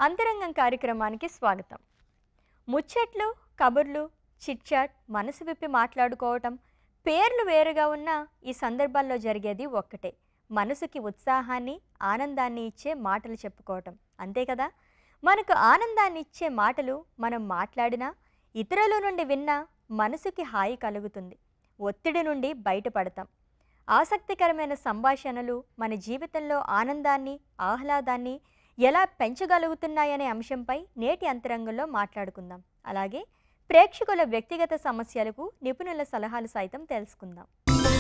అంతరంగం కార్యక్రమానికి స్వాగతం ముచ్చట్లు కబుర్లు చిట్చాట్ మనసు విప్పి మాట్లాడుకోవటం పేర్లు వేరుగా ఉన్న ఈ సందర్భాల్లో జరిగేది ఒక్కటే మనసుకి ఉత్సాహాన్ని ఆనందాన్ని ఇచ్చే మాటలు చెప్పుకోవటం అంతే కదా మనకు ఆనందాన్ని ఇచ్చే మాటలు మనం మాట్లాడినా ఇతరుల నుండి విన్నా మనసుకి హాయి కలుగుతుంది ఒత్తిడి నుండి బయటపడతాం ఆసక్తికరమైన సంభాషణలు మన జీవితంలో ఆనందాన్ని ఆహ్లాదాన్ని ఎలా పెంచగలుగుతున్నాయనే అంశంపై నేటి అంతరంగంలో మాట్లాడుకుందాం అలాగే ప్రేక్షకుల వ్యక్తిగత సమస్యలకు నిపుణుల సలహాలు సైతం తెలుసుకుందాం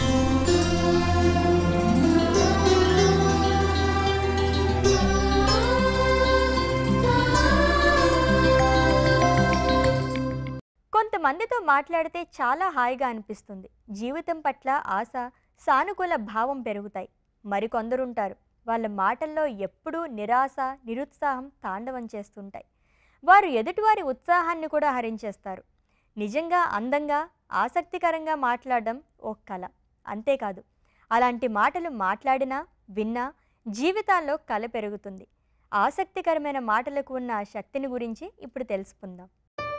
కొంతమందితో మాట్లాడితే చాలా హాయిగా అనిపిస్తుంది జీవితం పట్ల ఆశ సానుకూల భావం పెరుగుతాయి మరికొందరుంటారు వాళ్ళ మాటల్లో ఎప్పుడూ నిరాశ నిరుత్సాహం తాండవం చేస్తుంటాయి వారు ఎదుటివారి ఉత్సాహాన్ని కూడా హరించేస్తారు నిజంగా అందంగా ఆసక్తికరంగా మాట్లాడడం ఓ కళ అంతేకాదు అలాంటి మాటలు మాట్లాడినా విన్నా జీవితాల్లో కళ పెరుగుతుంది ఆసక్తికరమైన మాటలకు ఉన్న ఆ శక్తిని గురించి ఇప్పుడు తెలుసుకుందాం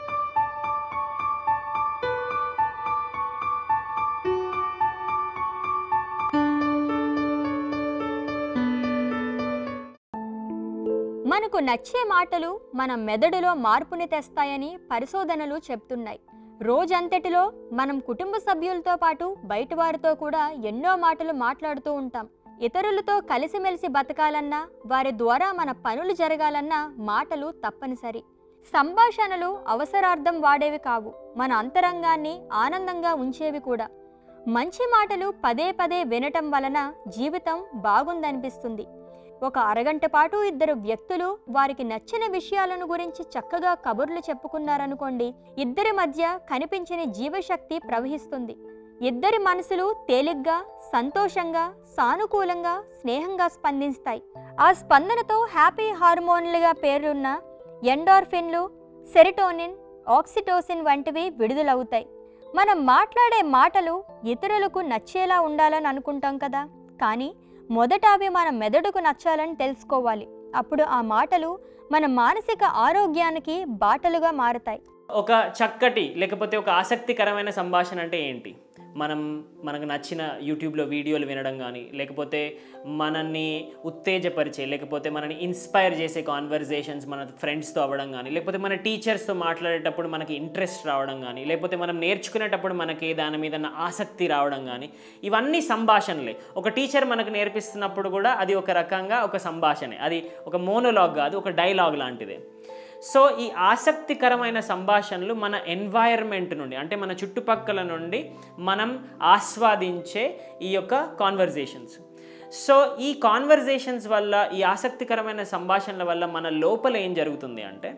మనకు నచ్చే మాటలు మన మెదడులో మార్పుని తెస్తాయని పరిశోధనలు చెప్తున్నాయి రోజంతటిలో మనం కుటుంబ సభ్యులతో పాటు బయట వారితో కూడా ఎన్నో మాటలు మాట్లాడుతూ ఉంటాం ఇతరులతో కలిసిమెలిసి బతకాలన్నా వారి ద్వారా మన పనులు జరగాలన్నా మాటలు తప్పనిసరి సంభాషణలు అవసరార్థం వాడేవి కావు మన అంతరంగాన్ని ఆనందంగా ఉంచేవి కూడా మంచి మాటలు పదే పదే వినటం వలన జీవితం బాగుందనిపిస్తుంది ఒక అరగంట పాటు ఇద్దరు వ్యక్తులు వారికి నచ్చిన విషయాలను గురించి చక్కగా కబుర్లు చెప్పుకున్నారనుకోండి ఇద్దరి మధ్య కనిపించని జీవశక్తి ప్రవహిస్తుంది ఇద్దరి మనసులు తేలిగ్గా సంతోషంగా సానుకూలంగా స్నేహంగా స్పందిస్తాయి ఆ స్పందనతో హ్యాపీ హార్మోన్లుగా పేరున్న ఎండార్ఫిన్లు సెరిటోనిన్ ఆక్సిటోసిన్ వంటివి విడుదలవుతాయి మనం మాట్లాడే మాటలు ఇతరులకు నచ్చేలా ఉండాలని అనుకుంటాం కదా కానీ మొదట అవి మన మెదడుకు నచ్చాలని తెలుసుకోవాలి అప్పుడు ఆ మాటలు మన మానసిక ఆరోగ్యానికి బాటలుగా మారతాయి ఒక చక్కటి లేకపోతే ఒక ఆసక్తికరమైన సంభాషణ అంటే ఏంటి మనం మనకు నచ్చిన యూట్యూబ్లో వీడియోలు వినడం కానీ లేకపోతే మనల్ని ఉత్తేజపరిచే లేకపోతే మనని ఇన్స్పైర్ చేసే కాన్వర్జేషన్స్ మన ఫ్రెండ్స్తో అవ్వడం కానీ లేకపోతే మన టీచర్స్తో మాట్లాడేటప్పుడు మనకి ఇంట్రెస్ట్ రావడం కానీ లేకపోతే మనం నేర్చుకునేటప్పుడు మనకి దాని మీద ఉన్న ఆసక్తి రావడం కానీ ఇవన్నీ సంభాషణలే ఒక టీచర్ మనకు నేర్పిస్తున్నప్పుడు కూడా అది ఒక రకంగా ఒక సంభాషణే అది ఒక మోనోలాగ్ కాదు ఒక డైలాగ్ లాంటిదే సో ఈ ఆసక్తికరమైన సంభాషణలు మన ఎన్వైర్మెంట్ నుండి అంటే మన చుట్టుపక్కల నుండి మనం ఆస్వాదించే ఈ యొక్క కాన్వర్జేషన్స్ సో ఈ కాన్వర్జేషన్స్ వల్ల ఈ ఆసక్తికరమైన సంభాషణల వల్ల మన లోపల ఏం జరుగుతుంది అంటే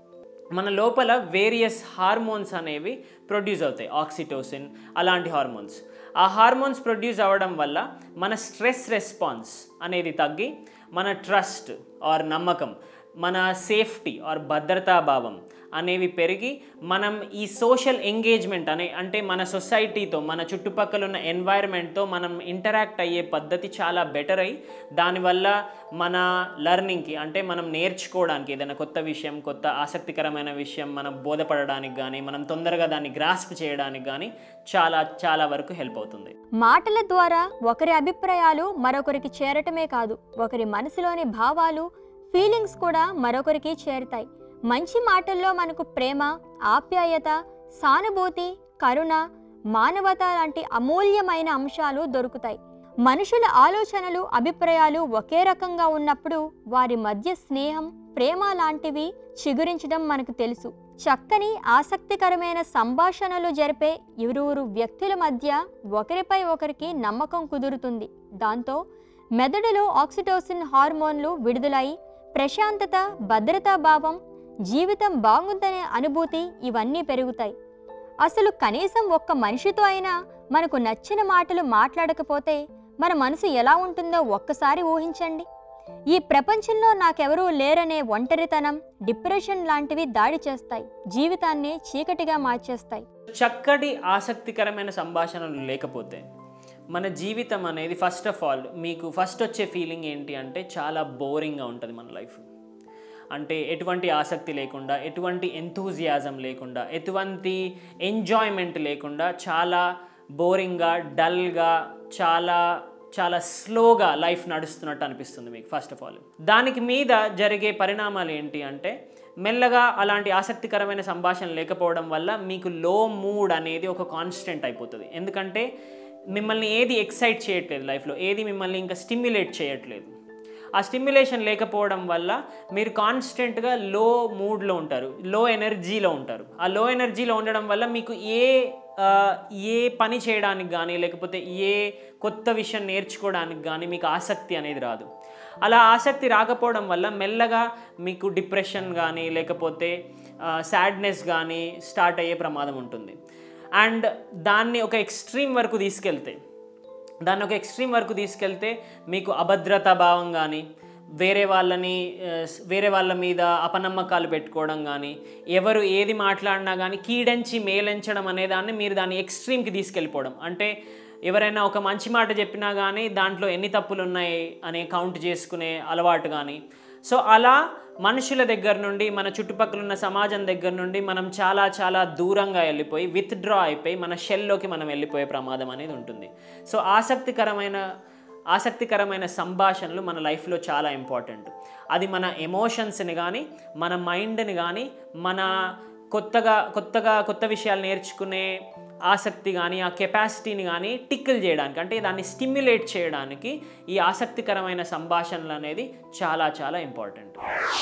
మన లోపల వేరియస్ హార్మోన్స్ అనేవి ప్రొడ్యూస్ అవుతాయి ఆక్సిటోసిన్ అలాంటి హార్మోన్స్ ఆ హార్మోన్స్ ప్రొడ్యూస్ అవ్వడం వల్ల మన స్ట్రెస్ రెస్పాన్స్ అనేది తగ్గి మన ట్రస్ట్ ఆర్ నమ్మకం మన సేఫ్టీ ఆర్ భద్రతా భావం అనేవి పెరిగి మనం ఈ సోషల్ ఎంగేజ్మెంట్ అనే అంటే మన సొసైటీతో మన చుట్టుపక్కల ఉన్న ఎన్వైరన్మెంట్తో మనం ఇంటరాక్ట్ అయ్యే పద్ధతి చాలా బెటర్ అయ్యి దానివల్ల మన లెర్నింగ్కి అంటే మనం నేర్చుకోవడానికి ఏదైనా కొత్త విషయం కొత్త ఆసక్తికరమైన విషయం మనం బోధపడడానికి కానీ మనం తొందరగా దాన్ని గ్రాస్ప్ చేయడానికి కానీ చాలా చాలా వరకు హెల్ప్ అవుతుంది మాటల ద్వారా ఒకరి అభిప్రాయాలు మరొకరికి చేరటమే కాదు ఒకరి మనసులోని భావాలు ఫీలింగ్స్ కూడా మరొకరికి చేరుతాయి మంచి మాటల్లో మనకు ప్రేమ ఆప్యాయత సానుభూతి కరుణ మానవత లాంటి అమూల్యమైన అంశాలు దొరుకుతాయి మనుషుల ఆలోచనలు అభిప్రాయాలు ఒకే రకంగా ఉన్నప్పుడు వారి మధ్య స్నేహం ప్రేమ లాంటివి చిగురించడం మనకు తెలుసు చక్కని ఆసక్తికరమైన సంభాషణలు జరిపే ఇరువురు వ్యక్తుల మధ్య ఒకరిపై ఒకరికి నమ్మకం కుదురుతుంది దాంతో మెదడులో ఆక్సిటోసిన్ హార్మోన్లు విడుదలై ప్రశాంతత భద్రతా భావం జీవితం బాగుందనే అనుభూతి ఇవన్నీ పెరుగుతాయి అసలు కనీసం ఒక్క మనిషితో అయినా మనకు నచ్చిన మాటలు మాట్లాడకపోతే మన మనసు ఎలా ఉంటుందో ఒక్కసారి ఊహించండి ఈ ప్రపంచంలో నాకెవరూ లేరనే ఒంటరితనం డిప్రెషన్ లాంటివి దాడి చేస్తాయి జీవితాన్ని చీకటిగా మార్చేస్తాయి చక్కటి ఆసక్తికరమైన సంభాషణలు లేకపోతే మన జీవితం అనేది ఫస్ట్ ఆఫ్ ఆల్ మీకు ఫస్ట్ వచ్చే ఫీలింగ్ ఏంటి అంటే చాలా బోరింగ్గా ఉంటుంది మన లైఫ్ అంటే ఎటువంటి ఆసక్తి లేకుండా ఎటువంటి ఎంతూజియాజం లేకుండా ఎటువంటి ఎంజాయ్మెంట్ లేకుండా చాలా బోరింగ్గా డల్గా చాలా చాలా స్లోగా లైఫ్ నడుస్తున్నట్టు అనిపిస్తుంది మీకు ఫస్ట్ ఆఫ్ ఆల్ దానికి మీద జరిగే పరిణామాలు ఏంటి అంటే మెల్లగా అలాంటి ఆసక్తికరమైన సంభాషణ లేకపోవడం వల్ల మీకు లో మూడ్ అనేది ఒక కాన్స్టెంట్ అయిపోతుంది ఎందుకంటే మిమ్మల్ని ఏది ఎక్సైట్ చేయట్లేదు లైఫ్లో ఏది మిమ్మల్ని ఇంకా స్టిమ్యులేట్ చేయట్లేదు ఆ స్టిమ్యులేషన్ లేకపోవడం వల్ల మీరు కాన్స్టెంట్గా లో మూడ్లో ఉంటారు లో ఎనర్జీలో ఉంటారు ఆ లో ఎనర్జీలో ఉండడం వల్ల మీకు ఏ ఆ, ఏ పని చేయడానికి కానీ లేకపోతే ఏ కొత్త విషయం నేర్చుకోవడానికి కానీ మీకు ఆసక్తి అనేది రాదు అలా ఆసక్తి రాకపోవడం వల్ల మెల్లగా మీకు డిప్రెషన్ కానీ లేకపోతే సాడ్నెస్ కానీ స్టార్ట్ అయ్యే ప్రమాదం ఉంటుంది అండ్ దాన్ని ఒక ఎక్స్ట్రీమ్ వరకు తీసుకెళ్తే దాన్ని ఒక ఎక్స్ట్రీమ్ వరకు తీసుకెళ్తే మీకు అభద్రతా భావం కానీ వేరే వాళ్ళని ఆ, వేరే వాళ్ళ మీద అపనమ్మకాలు పెట్టుకోవడం కానీ ఎవరు ఏది మాట్లాడినా కానీ కీడంచి మేలెంచడం అనే దాన్ని మీరు దాన్ని ఎక్స్ట్రీమ్కి తీసుకెళ్ళిపోవడం అంటే ఎవరైనా ఒక మంచి మాట చెప్పినా కానీ దాంట్లో ఎన్ని తప్పులు ఉన్నాయి అనే కౌంట్ చేసుకునే అలవాటు కానీ సో అలా మనుషుల దగ్గర నుండి మన చుట్టుపక్కల ఉన్న సమాజం దగ్గర నుండి మనం చాలా చాలా దూరంగా వెళ్ళిపోయి విత్డ్రా అయిపోయి మన షెల్లోకి మనం వెళ్ళిపోయే ప్రమాదం అనేది ఉంటుంది సో ఆసక్తికరమైన ఆసక్తికరమైన సంభాషణలు మన లైఫ్లో చాలా ఇంపార్టెంట్ అది మన ఎమోషన్స్ని కానీ మన మైండ్ని కానీ మన కొత్తగా కొత్తగా కొత్త విషయాలు నేర్చుకునే ఆసక్తి కానీ ఆ కెపాసిటీని కానీ టిక్కులు చేయడానికి అంటే దాన్ని స్టిమ్యులేట్ చేయడానికి ఈ ఆసక్తికరమైన సంభాషణలు అనేది చాలా చాలా ఇంపార్టెంట్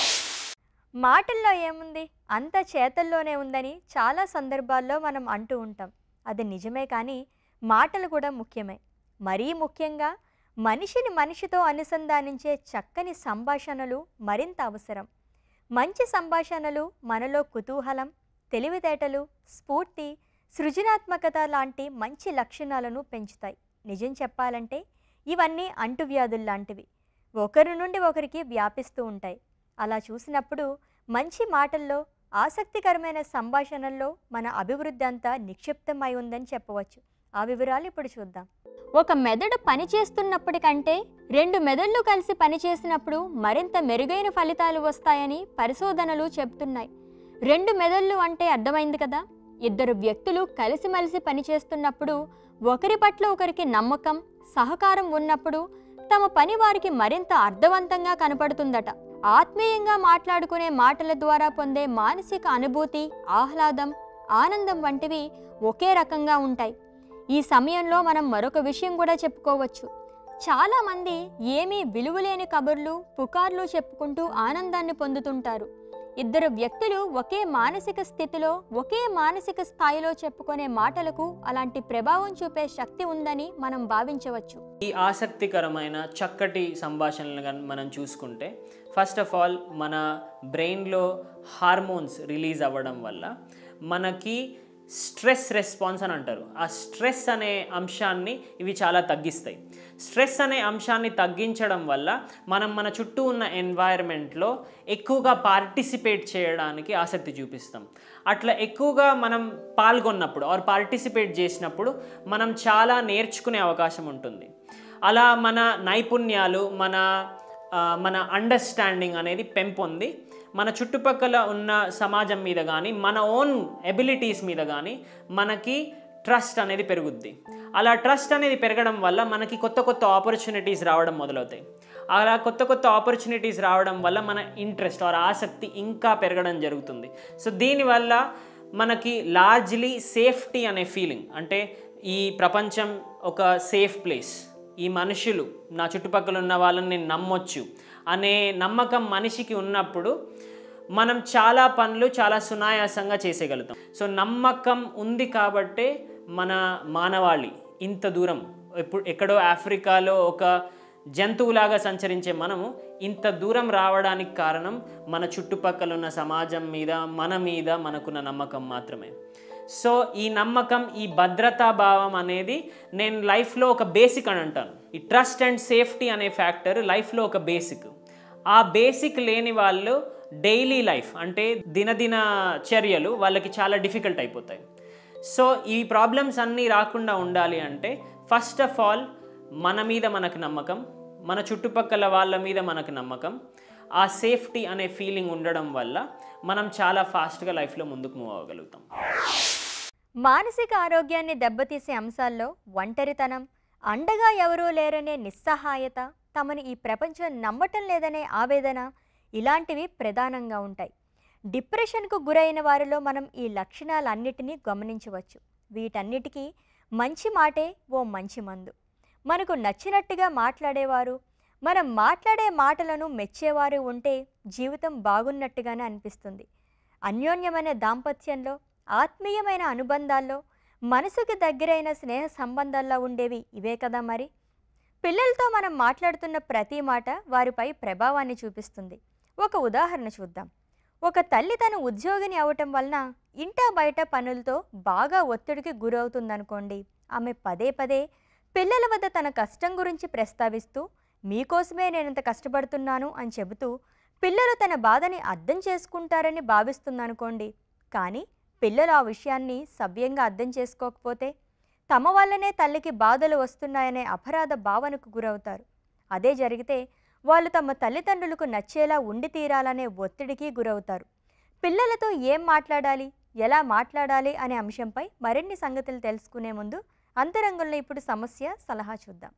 మాటల్లో ఏముంది అంత చేతల్లోనే ఉందని చాలా సందర్భాల్లో మనం అంటూ ఉంటాం అది నిజమే కానీ మాటలు కూడా ముఖ్యమే మరీ ముఖ్యంగా మనిషిని మనిషితో అనుసంధానించే చక్కని సంభాషణలు మరింత అవసరం మంచి సంభాషణలు మనలో కుతూహలం తెలివితేటలు స్ఫూర్తి సృజనాత్మకత లాంటి మంచి లక్షణాలను పెంచుతాయి నిజం చెప్పాలంటే ఇవన్నీ అంటువ్యాధుల్లాంటివి ఒకరి నుండి ఒకరికి వ్యాపిస్తూ ఉంటాయి అలా చూసినప్పుడు మంచి మాటల్లో ఆసక్తికరమైన సంభాషణల్లో మన అభివృద్ధి అంతా నిక్షిప్తమై ఉందని చెప్పవచ్చు ఆ వివరాలు ఇప్పుడు చూద్దాం ఒక మెదడు పనిచేస్తున్నప్పటికంటే రెండు మెదళ్ళు కలిసి పనిచేసినప్పుడు మరింత మెరుగైన ఫలితాలు వస్తాయని పరిశోధనలు చెప్తున్నాయి రెండు మెదళ్ళు అంటే అర్థమైంది కదా ఇద్దరు వ్యక్తులు కలిసిమెలిసి పనిచేస్తున్నప్పుడు ఒకరి పట్ల ఒకరికి నమ్మకం సహకారం ఉన్నప్పుడు తమ పని వారికి మరింత అర్థవంతంగా కనపడుతుందట ఆత్మీయంగా మాట్లాడుకునే మాటల ద్వారా పొందే మానసిక అనుభూతి ఆహ్లాదం ఆనందం వంటివి ఒకే రకంగా ఉంటాయి ఈ సమయంలో మనం మరొక విషయం కూడా చెప్పుకోవచ్చు చాలామంది ఏమీ విలువలేని కబుర్లు పుకార్లు చెప్పుకుంటూ ఆనందాన్ని పొందుతుంటారు ఇద్దరు వ్యక్తులు ఒకే మానసిక స్థితిలో ఒకే మానసిక స్థాయిలో చెప్పుకునే మాటలకు అలాంటి ప్రభావం చూపే శక్తి ఉందని మనం భావించవచ్చు ఈ ఆసక్తికరమైన చక్కటి సంభాషణలు కానీ మనం చూసుకుంటే ఫస్ట్ ఆఫ్ ఆల్ మన బ్రెయిన్లో హార్మోన్స్ రిలీజ్ అవ్వడం వల్ల మనకి స్ట్రెస్ రెస్పాన్స్ అని అంటారు ఆ స్ట్రెస్ అనే అంశాన్ని ఇవి చాలా తగ్గిస్తాయి స్ట్రెస్ అనే అంశాన్ని తగ్గించడం వల్ల మనం మన చుట్టూ ఉన్న ఎన్వైరన్మెంట్లో ఎక్కువగా పార్టిసిపేట్ చేయడానికి ఆసక్తి చూపిస్తాం అట్లా ఎక్కువగా మనం పాల్గొన్నప్పుడు ఆర్ పార్టిసిపేట్ చేసినప్పుడు మనం చాలా నేర్చుకునే అవకాశం ఉంటుంది అలా మన నైపుణ్యాలు మన ఆ, మన అండర్స్టాండింగ్ అనేది పెంపొంది మన చుట్టుపక్కల ఉన్న సమాజం మీద కానీ మన ఓన్ ఎబిలిటీస్ మీద కానీ మనకి ట్రస్ట్ అనేది పెరుగుద్ది అలా ట్రస్ట్ అనేది పెరగడం వల్ల మనకి కొత్త కొత్త ఆపర్చునిటీస్ రావడం మొదలవుతాయి అలా కొత్త కొత్త ఆపర్చునిటీస్ రావడం వల్ల మన ఇంట్రెస్ట్ ఆర్ ఆసక్తి ఇంకా పెరగడం జరుగుతుంది సో దీనివల్ల మనకి లార్జ్లీ సేఫ్టీ అనే ఫీలింగ్ అంటే ఈ ప్రపంచం ఒక సేఫ్ ప్లేస్ ఈ మనుషులు నా చుట్టుపక్కల ఉన్న వాళ్ళని నేను నమ్మొచ్చు అనే నమ్మకం మనిషికి ఉన్నప్పుడు మనం చాలా పనులు చాలా సునాయాసంగా చేసేయగలుగుతాం సో నమ్మకం ఉంది కాబట్టే మన మానవాళి ఇంత దూరం ఎప్పుడు ఎక్కడో ఆఫ్రికాలో ఒక జంతువులాగా సంచరించే మనము ఇంత దూరం రావడానికి కారణం మన చుట్టుపక్కల ఉన్న సమాజం మీద మన మీద మనకున్న నమ్మకం మాత్రమే సో ఈ నమ్మకం ఈ భద్రతా భావం అనేది నేను లైఫ్లో ఒక బేసిక్ అని అంటాను ఈ ట్రస్ట్ అండ్ సేఫ్టీ అనే ఫ్యాక్టర్ లైఫ్లో ఒక బేసిక్ ఆ బేసిక్ లేని వాళ్ళు డైలీ లైఫ్ అంటే దినదిన చర్యలు వాళ్ళకి చాలా డిఫికల్ట్ అయిపోతాయి సో ఈ ప్రాబ్లమ్స్ అన్నీ రాకుండా ఉండాలి అంటే ఫస్ట్ ఆఫ్ ఆల్ మన మీద మనకు నమ్మకం మన చుట్టుపక్కల వాళ్ళ మీద మనకు నమ్మకం ఆ సేఫ్టీ అనే ఫీలింగ్ ఉండడం వల్ల మనం చాలా ఫాస్ట్గా లైఫ్లో ముందుకు మూవ్ అవ్వగలుగుతాం మానసిక ఆరోగ్యాన్ని దెబ్బతీసే అంశాల్లో ఒంటరితనం అండగా ఎవరూ లేరనే నిస్సహాయత తమని ఈ ప్రపంచం నమ్మటం లేదనే ఆవేదన ఇలాంటివి ప్రధానంగా ఉంటాయి డిప్రెషన్కు గురైన వారిలో మనం ఈ లక్షణాలన్నిటినీ గమనించవచ్చు వీటన్నిటికీ మంచి మాటే ఓ మంచి మందు మనకు నచ్చినట్టుగా మాట్లాడేవారు మనం మాట్లాడే మాటలను మెచ్చేవారు ఉంటే జీవితం బాగున్నట్టుగానే అనిపిస్తుంది అన్యోన్యమైన దాంపత్యంలో ఆత్మీయమైన అనుబంధాల్లో మనసుకి దగ్గరైన స్నేహ సంబంధాల్లో ఉండేవి ఇవే కదా మరి పిల్లలతో మనం మాట్లాడుతున్న ప్రతి మాట వారిపై ప్రభావాన్ని చూపిస్తుంది ఒక ఉదాహరణ చూద్దాం ఒక తల్లి తన ఉద్యోగిని అవటం వలన ఇంటా బయట పనులతో బాగా ఒత్తిడికి గురవుతుందనుకోండి ఆమె పదే పదే పిల్లల వద్ద తన కష్టం గురించి ప్రస్తావిస్తూ మీకోసమే నేనంత కష్టపడుతున్నాను అని చెబుతూ పిల్లలు తన బాధని అర్థం చేసుకుంటారని భావిస్తుందనుకోండి కానీ పిల్లలు ఆ విషయాన్ని సవ్యంగా అర్థం చేసుకోకపోతే తమ వల్లనే తల్లికి బాధలు వస్తున్నాయనే అపరాధ భావనకు గురవుతారు అదే జరిగితే వాళ్ళు తమ తల్లిదండ్రులకు నచ్చేలా ఉండి తీరాలనే ఒత్తిడికి గురవుతారు పిల్లలతో ఏం మాట్లాడాలి ఎలా మాట్లాడాలి అనే అంశంపై మరిన్ని సంగతులు తెలుసుకునే ముందు అంతరంగంలో ఇప్పుడు సమస్య సలహా చూద్దాం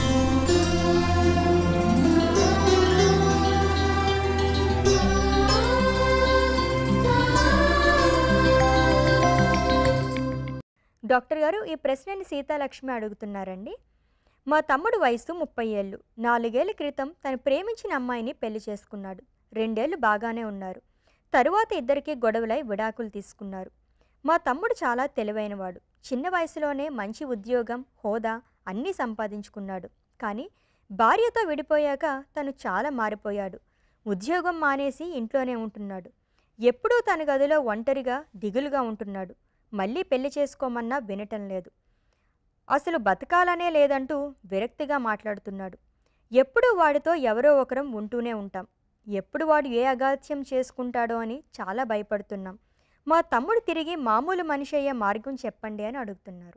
డాక్టర్ గారు ఈ ప్రశ్నని సీతాలక్ష్మి అడుగుతున్నారండి మా తమ్ముడు వయసు ముప్పై ఏళ్ళు నాలుగేళ్ల క్రితం తను ప్రేమించిన అమ్మాయిని పెళ్లి చేసుకున్నాడు రెండేళ్లు బాగానే ఉన్నారు తరువాత ఇద్దరికి గొడవలై విడాకులు తీసుకున్నారు మా తమ్ముడు చాలా తెలివైనవాడు చిన్న వయసులోనే మంచి ఉద్యోగం హోదా అన్నీ సంపాదించుకున్నాడు కానీ భార్యతో విడిపోయాక తను చాలా మారిపోయాడు ఉద్యోగం మానేసి ఇంట్లోనే ఉంటున్నాడు ఎప్పుడూ తన గదిలో ఒంటరిగా దిగులుగా ఉంటున్నాడు మళ్ళీ పెళ్లి చేసుకోమన్నా వినటం లేదు అసలు బతకాలనే లేదంటూ విరక్తిగా మాట్లాడుతున్నాడు ఎప్పుడు వాడితో ఎవరో ఒకరం ఉంటూనే ఉంటాం ఎప్పుడు వాడు ఏ అగాత్యం చేసుకుంటాడో అని చాలా భయపడుతున్నాం మా తమ్ముడు తిరిగి మామూలు మనిషి అయ్యే మార్గం చెప్పండి అని అడుగుతున్నారు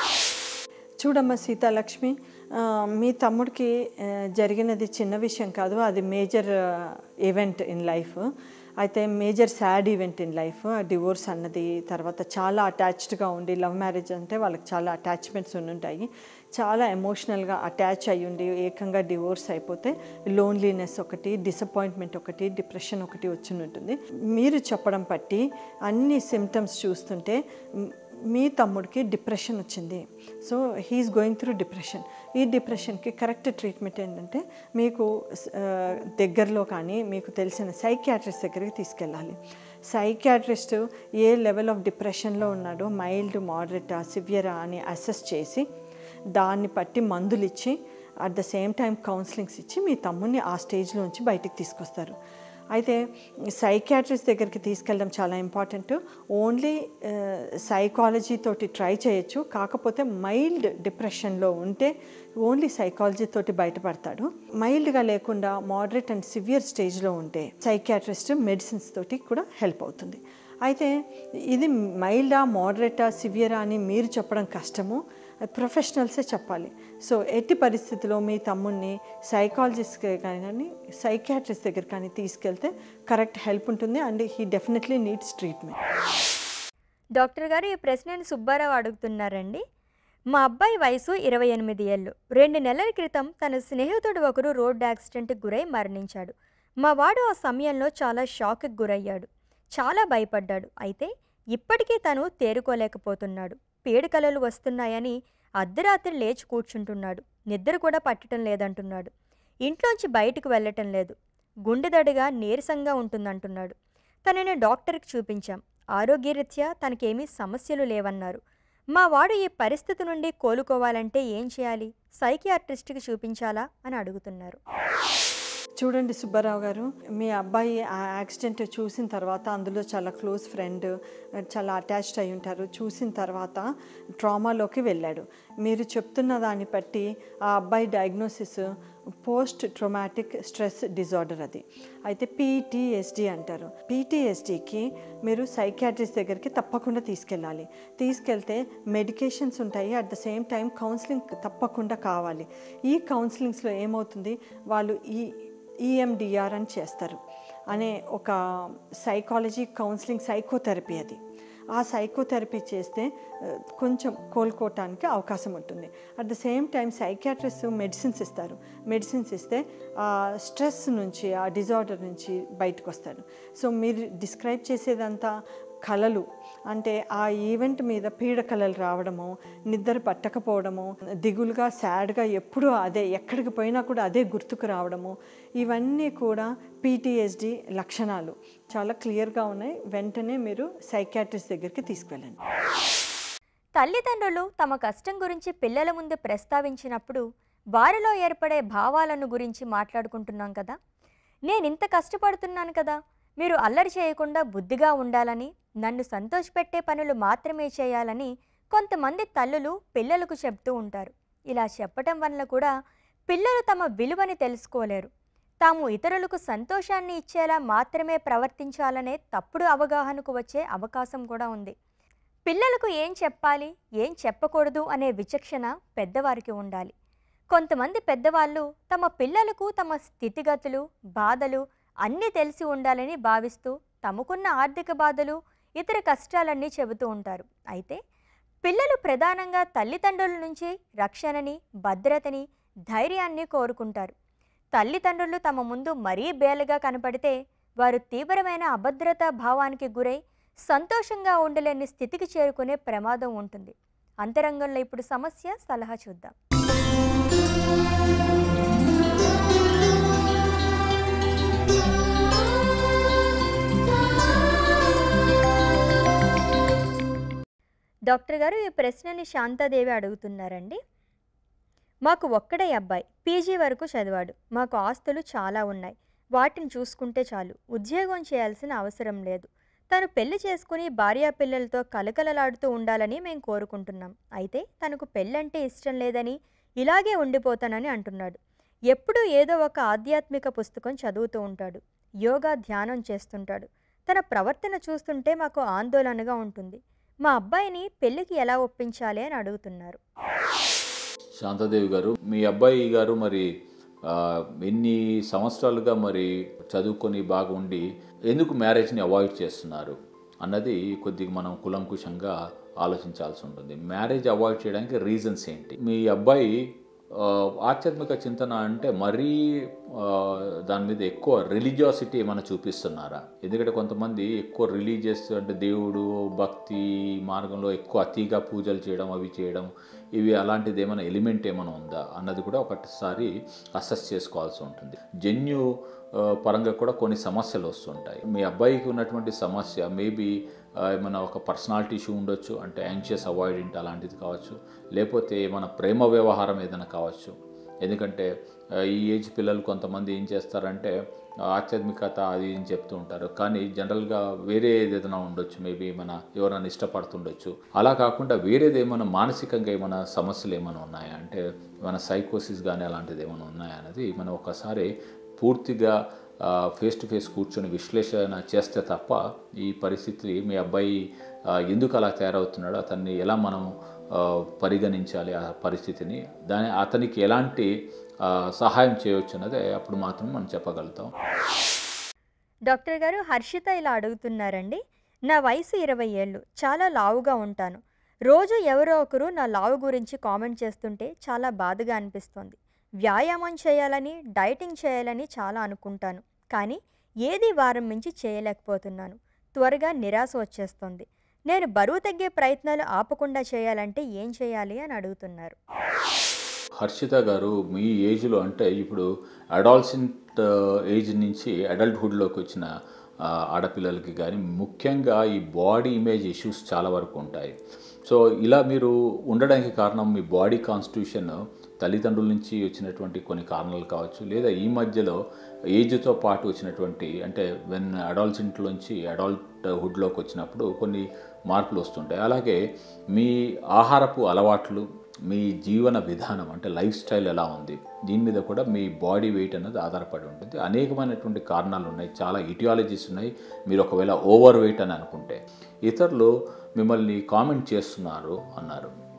చూడమ్మా సీతాలక్ష్మి ఆ, మీ తమ్ముడికి ఆ, జరిగినది చిన్న విషయం కాదు అది మేజర్ ఈవెంట్ ఇన్ లైఫ్ అయితే major sad event in life divorce అన్నది తర్వాత చాలా అటాచ్డ్గా ఉండి లవ్ మ్యారేజ్ అంటే వాళ్ళకి చాలా అటాచ్మెంట్స్ ఉంటాయి చాలా ఎమోషనల్గా అటాచ్ అయ్యి ఉండి ఏకంగా డివోర్స్ అయిపోతే లోన్లీనెస్ ఒకటి డిసప్పాయింట్మెంట్ ఒకటి డిప్రెషన్ ఒకటి వచ్చి ఉంటుంది మీరు చెప్పడం బట్టి అన్ని సిమ్టమ్స్ చూస్తుంటే మ్, మీ తమ్ముడికి డిప్రెషన్ వచ్చింది so he's going through depression ఈ డిప్రెషన్కి కరెక్ట్ ట్రీట్మెంట్ ఏంటంటే మీకు ఆ, దగ్గరలో కానీ మీకు తెలిసిన సైకియాట్రిస్ట్ దగ్గరికి తీసుకెళ్ళాలి సైకియాట్రిస్ట్ ఏ లెవెల్ ఆఫ్ డిప్రెషన్లో ఉన్నాడో మైల్డ్ మోడరేటా సివియరా అని అసెస్ చేసి దాన్ని బట్టి మందులు ఇచ్చి at the same time counsellings ఇచ్చి మీ తమ్ముడిని ఆ స్టేజ్లో నుంచి బయటికి తీసుకొస్తారు అయితే సైకియాట్రిస్ట్ దగ్గరికి తీసుకెళ్ళడం చాలా ఇంపార్టెంట్ ఓన్లీ సైకాలజీ తోటి ట్రై చేయొచ్చు కాకపోతే మైల్డ్ డిప్రెషన్లో ఉంటే ఓన్లీ సైకాలజీ తోటి బయటపడతాడు మైల్డ్గా లేకుండా మోడరేట్ అండ్ సివియర్ స్టేజ్లో ఉంటే సైకియాట్రిస్ట్ మెడిసిన్స్ తోటి కూడా హెల్ప్ అవుతుంది అయితే ఇది మైల్డా మోడరేటా సివియరా అని మీరు చెప్పడం కష్టము ప్రొఫెషనల్సే చెప్పాలి సో ఎట్టి పరిస్థితిలో మీ తమ్ముడిని సైకాలజిస్ట్ కానీ సైకియాట్రిస్ట్ దగ్గర కానీ తీసుకెళ్తే కరెక్ట్ హెల్ప్ ఉంటుంది and he definitely needs treatment doctor గారు ఈ ప్రశ్నని సుబ్బారావు అడుగుతున్నారండి మా అబ్బాయి వయసు ఇరవై ఎనిమిది ఏళ్ళు రెండు నెలల క్రితం తన స్నేహితుడు ఒకరు రోడ్డు యాక్సిడెంట్కి గురై మరణించాడు మా వాడు ఆ సమయంలో చాలా షాక్కి గురయ్యాడు చాలా భయపడ్డాడు అయితే ఇప్పటికీ తను తేరుకోలేకపోతున్నాడు పీడకలలు వస్తున్నాయని అర్ధరాత్రి లేచి కూర్చుంటున్నాడు నిద్ర కూడా పట్టడం లేదంటున్నాడు ఇంట్లోంచి బయటకు వెళ్ళటం లేదు గుండెదడిగా నీరసంగా ఉంటుందంటున్నాడు తనని డాక్టర్కి చూపించాం ఆరోగ్యరీత్యా తనకేమీ సమస్యలు లేవన్నారు మా వాడు ఈ పరిస్థితి నుండి కోలుకోవాలంటే ఏం చేయాలి సైకియాట్రిస్ట్కి చూపించాలా అని అడుగుతున్నారు చూడండి సుబ్బారావు గారు మీ అబ్బాయి ఆ యాక్సిడెంట్ చూసిన తర్వాత అందులో చాలా క్లోజ్ ఫ్రెండ్ చాలా అటాచ్డ్ అయి ఉంటారు చూసిన తర్వాత ట్రామాలోకి వెళ్ళాడు మీరు చెప్తున్న దాన్ని బట్టి ఆ అబ్బాయి diagnosis post traumatic stress disorder అది అయితే పీటీఎస్డి అంటారు పీటీఎస్డికి మీరు సైకియాట్రిస్ట్ దగ్గరికి తప్పకుండా తీసుకెళ్ళాలి తీసుకెళ్తే మెడికేషన్స్ ఉంటాయి at the same time counselling తప్పకుండా కావాలి ఈ కౌన్సిలింగ్స్లో ఏమవుతుంది వాళ్ళు ఈ ఈఎండిఆర్ అని చేస్తారు అనే ఒక సైకాలజీ కౌన్సిలింగ్ సైకోథెరపీ అది ఆ సైకోథెరపీ చేస్తే ఆ, కొంచెం కోలుకోవటానికి అవకాశం ఉంటుంది at the same time psychiatrist medicines ఇస్తారు మెడిసిన్స్ ఇస్తే ఆ స్ట్రెస్ నుంచి ఆ డిజార్డర్ నుంచి బయటకు వస్తారు సో మీరు డిస్క్రైబ్ చేసేదంతా కళలు అంటే ఆ ఈవెంట్ మీద పీడ కళలు రావడము నిద్ర పట్టకపోవడము దిగులుగా సాడ్గా ఎప్పుడూ అదే ఎక్కడికి పోయినా కూడా అదే గుర్తుకు రావడము ఇవన్నీ కూడా పీటీఎస్డి లక్షణాలు చాలా క్లియర్గా ఉన్నాయి వెంటనే మీరు సైకాట్రిస్ట్ దగ్గరికి తీసుకెళ్ళండి తల్లిదండ్రులు తమ కష్టం గురించి పిల్లల ముందు ప్రస్తావించినప్పుడు వారిలో ఏర్పడే భావాలను గురించి మాట్లాడుకుంటున్నాం కదా నేను ఇంత కష్టపడుతున్నాను కదా మీరు అల్లరి చేయకుండా బుద్ధిగా ఉండాలని నన్ను సంతోషపెట్టే పనులు మాత్రమే చేయాలని కొంతమంది తల్లులు పిల్లలకు చెప్తూ ఉంటారు ఇలా చెప్పటం వల్ల కూడా పిల్లలు తమ విలువని తెలుసుకోలేరు తాము ఇతరులకు సంతోషాన్ని ఇచ్చేలా మాత్రమే ప్రవర్తించాలనే తప్పుడు అవగాహనకు వచ్చే అవకాశం కూడా ఉంది పిల్లలకు ఏం చెప్పాలి ఏం చెప్పకూడదు అనే విచక్షణ పెద్దవారికి ఉండాలి కొంతమంది పెద్దవాళ్ళు తమ పిల్లలకు తమ స్థితిగతులు బాధలు అన్నీ తెలిసి ఉండాలని భావిస్తూ తమకున్న ఆర్థిక బాధలు ఇతర కష్టాలన్నీ చెబుతూ ఉంటారు అయితే పిల్లలు ప్రధానంగా తల్లిదండ్రుల నుంచి రక్షణని భద్రతని ధైర్యాన్ని కోరుకుంటారు తల్లిదండ్రులు తమ ముందు మరీ బేలగా కనపడితే వారు తీవ్రమైన అభద్రతా భావానికి గురై సంతోషంగా ఉండలేని స్థితికి చేరుకునే ప్రమాదం ఉంటుంది అంతరంగంలో ఇప్పుడు సమస్య సలహా చూద్దాం డాక్టర్ గారు ఈ ప్రశ్నని శాంతాదేవి అడుగుతున్నారండి మాకు ఒక్కడే అబ్బాయి పీజీ వరకు చదివాడు మాకు ఆస్తులు చాలా ఉన్నాయి వాటిని చూసుకుంటే చాలు ఉద్యోగం చేయాల్సిన అవసరం లేదు తను పెళ్లి చేసుకుని భార్యా పిల్లలతో కలకలలాడుతూ ఉండాలని మేము కోరుకుంటున్నాం అయితే తనకు పెళ్ళంటే ఇష్టం లేదని ఇలాగే ఉండిపోతానని అంటున్నాడు ఎప్పుడూ ఏదో ఒక ఆధ్యాత్మిక పుస్తకం చదువుతూ ఉంటాడు యోగా ధ్యానం చేస్తుంటాడు తన ప్రవర్తన చూస్తుంటే మాకు ఆందోళనగా ఉంటుంది మా అబ్బాయిని పెళ్ళికి ఎలా ఒప్పించాలి అని అడుగుతున్నారు శాంతాదేవి గారు మీ అబ్బాయి గారు మరి ఆ, ఎన్ని సంవత్సరాలుగా మరి చదువుకొని బాగా ఉండి ఎందుకు మ్యారేజ్ని అవాయిడ్ చేస్తున్నారు అన్నది కొద్దిగా మనం కులంకుశంగా ఆలోచించాల్సి ఉంటుంది మ్యారేజ్ అవాయిడ్ చేయడానికి రీజన్స్ ఏంటి మీ అబ్బాయి ఆ, ఆధ్యాత్మిక చింతన అంటే మరీ ఆ, దాని మీద ఎక్కువ రిలీజియాసిటీ ఏమైనా చూపిస్తున్నారా ఎందుకంటే కొంతమంది ఎక్కువ రిలీజియస్ అంటే దేవుడు భక్తి మార్గంలో ఎక్కువ అతిగా పూజలు చేయడం అవి చేయడం ఇవి అలాంటిది ఏమైనా ఎలిమెంట్ ఏమైనా ఉందా అన్నది కూడా ఒకటిసారి అసెస్ చేసుకోవాల్సి ఉంటుంది జన్యు ఆ, పరంగా కూడా కొన్ని సమస్యలు వస్తుంటాయి మీ అబ్బాయికి ఉన్నటువంటి సమస్య మేబీ ఏమైనా ఒక పర్సనాలిటీ ఇష్యూ ఉండొచ్చు అంటే యాంగ్షియస్ అవాయిడెంట్ అలాంటిది కావచ్చు లేకపోతే ఏమైనా ప్రేమ వ్యవహారం ఏదైనా కావచ్చు ఎందుకంటే ఆ, ఈ ఏజ్ పిల్లలు కొంతమంది ఏం చేస్తారంటే ఆ, ఆధ్యాత్మికత అది ఇది అని చెప్తూ ఉంటారు కానీ జనరల్గా వేరే ఏదైనా ఉండొచ్చు మేబీ ఏమైనా ఎవరైనా ఇష్టపడుతుండొచ్చు అలా కాకుండా వేరేది ఏమైనా మానసికంగా ఏమైనా సమస్యలు ఏమైనా ఉన్నాయా అంటే ఏమైనా సైకోసిస్ కానీ అలాంటిది ఏమైనా ఉన్నాయా అనేది మనం ఒకసారి పూర్తిగా ఫేస్ టు ఫేస్ కూర్చొని విశ్లేషణ చేస్తే తప్ప ఈ పరిస్థితి మీ అబ్బాయి ఆ, ఎందుకు అలా తయారవుతున్నాడో అతన్ని ఎలా మనం ఆ, పరిగణించాలి ఆ పరిస్థితిని దాని అతనికి ఎలాంటి ఆ, సహాయం చేయవచ్చు అన్నదే అప్పుడు మాత్రం మనం చెప్పగలుగుతాం డాక్టర్ గారు హర్షిత ఇలా అడుగుతున్నారండి నా వయసు ఇరవై ఏళ్ళు చాలా లావుగా ఉంటాను రోజు ఎవరో ఒకరు నా లావు గురించి కామెంట్ చేస్తుంటే చాలా బాధగా అనిపిస్తుంది వ్యాయామం చేయాలని డైటింగ్ చేయాలని చాలా అనుకుంటాను కానీ ఏది వారం మించి చేయలేకపోతున్నాను త్వరగా నిరాశ వచ్చేస్తుంది నేను బరువు తగ్గే ప్రయత్నాలు ఆపకుండా చేయాలంటే ఏం చేయాలి అని అడుగుతున్నారు హర్షిత గారు మీ ఏజ్లో అంటే ఇప్పుడు అడాల్సెంట్ ఏజ్ నుంచి అడల్ట్హుడ్లోకి వచ్చిన ఆ, ఆడపిల్లలకి కానీ ముఖ్యంగా ఈ బాడీ ఇమేజ్ ఇష్యూస్ చాలా వరకు ఉంటాయి సో ఇలా మీరు ఉండడానికి కారణం మీ బాడీ కాన్స్టిట్యూషన్ తల్లిదండ్రుల నుంచి వచ్చినటువంటి కొన్ని కారణాలు కావచ్చు లేదా ఈ మధ్యలో ఏజ్తో పాటు వచ్చినటువంటి అంటే వెన్ అడాల్సెంట్లోంచి అడాల్ట్హుడ్లోకి వచ్చినప్పుడు కొన్ని మార్పులు వస్తుంటాయి అలాగే మీ ఆహారపు అలవాట్లు మీ జీవన విధానం అంటే లైఫ్ స్టైల్ ఎలా ఉంది దీని మీద కూడా మీ బాడీ వెయిట్ అనేది ఆధారపడి ఉంటుంది అనేకమైనటువంటి కారణాలు ఉన్నాయి చాలా ఇటియాలజీస్ ఉన్నాయి మీరు ఒకవేళ ఓవర్ వెయిట్ అని అనుకుంటే ఇతరులు మిమ్మల్ని కామెంట్ చేస్తున్నారు అన్నారు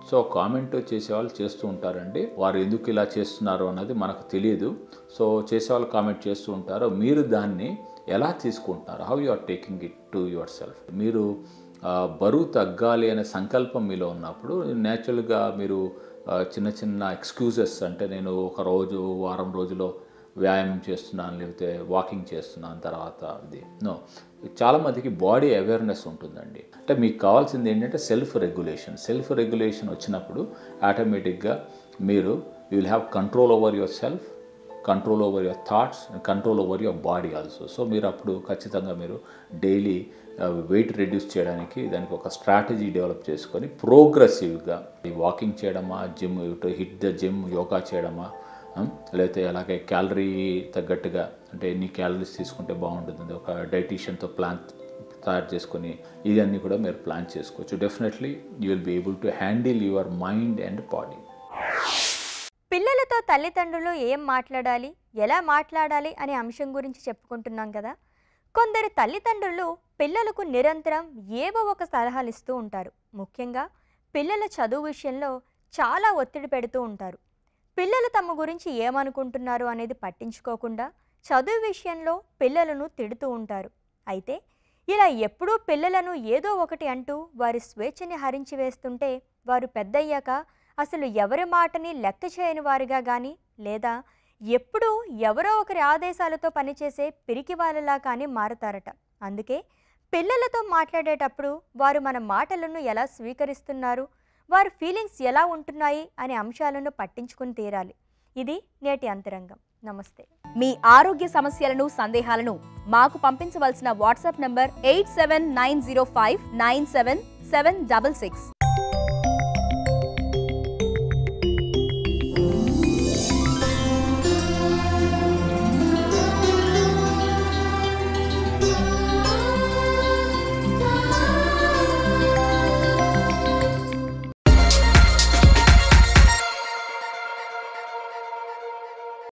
సో కామెంట్ చేసేవాళ్ళు చేస్తూ ఉంటారండి వారు ఎందుకు ఇలా చేస్తున్నారు అన్నది మనకు తెలియదు సో చేసేవాళ్ళు కామెంట్ చేస్తూ ఉంటారు మీరు దాన్ని ఎలా తీసుకుంటున్నారు how you are taking it to yourself మీరు ఆ, బరువు తగ్గాలి అనే సంకల్పం మీలో ఉన్నప్పుడు న్యాచురల్గా మీరు ఆ, చిన్న చిన్న ఎక్స్క్యూజెస్ అంటే నేను ఒక రోజు వారం రోజులో వ్యాయామం చేస్తున్నాను లేకపోతే వాకింగ్ చేస్తున్నాను తర్వాత ఇది నో చాలామందికి బాడీ అవేర్నెస్ ఉంటుందండి అంటే మీకు కావాల్సింది ఏంటంటే సెల్ఫ్ రెగ్యులేషన్ సెల్ఫ్ రెగ్యులేషన్ వచ్చినప్పుడు ఆటోమేటిక్గా మీరు you will have control over yourself control over your thoughts and control over your body also so మీరు అప్పుడు ఖచ్చితంగా మీరు డైలీ వెయిట్ రెడ్యూస్ చేయడానికి దానికి ఒక స్ట్రాటజీ డెవలప్ చేసుకొని ప్రోగ్రెసివ్గా ఈ వాకింగ్ చేయడమా gym hit the gym yoga చేయడమా ఉం, లేకపోతే అలాగే క్యాలరీ తగ్గట్టుగా అంటే ఎన్ని క్యాలరీస్ తీసుకుంటే బాగుంటుంది ఒక డైటీషియన్తో ప్లాన్ తయారు చేసుకొని ఇవన్నీ కూడా మీరు ప్లాన్ చేసుకోవచ్చు definitely you will be able to handle your mind and body పిల్లలతో తల్లిదండ్రులు ఏం మాట్లాడాలి ఎలా మాట్లాడాలి అనే అంశం గురించి చెప్పుకుంటున్నాం కదా కొందరు తల్లిదండ్రులు పిల్లలకు నిరంతరం ఏవో ఒక సలహాలు ఇస్తూ ఉంటారు ముఖ్యంగా పిల్లల చదువు విషయంలో చాలా ఒత్తిడి పెడుతూ ఉంటారు పిల్లలు తమ గురించి ఏమనుకుంటున్నారు అనేది పట్టించుకోకుండా చదువు విషయంలో పిల్లలను తిడుతూ ఉంటారు అయితే ఇలా ఎప్పుడూ పిల్లలను ఏదో ఒకటి అంటూ వారి స్వేచ్ఛని హరించి వేస్తుంటే వారు పెద్దయ్యాక అసలు ఎవరి మాటని లెక్క చేయని వారిగా కానీ లేదా ఎప్పుడూ ఎవరో ఒకరి ఆదేశాలతో పనిచేసే పిరికి వాళ్ళలా కానీ మారతారట అందుకే పిల్లలతో మాట్లాడేటప్పుడు వారు మన మాటలను ఎలా స్వీకరిస్తున్నారు వారి ఫీలింగ్స్ ఎలా ఉంటున్నాయి అనే అంశాలను పట్టించుకుని తీరాలి ఇది నేటి అంతరంగం నమస్తే మీ ఆరోగ్య సమస్యలను సందేహాలను మాకు పంపించవలసిన WhatsApp number eight seven nine zero five nine seven seven double six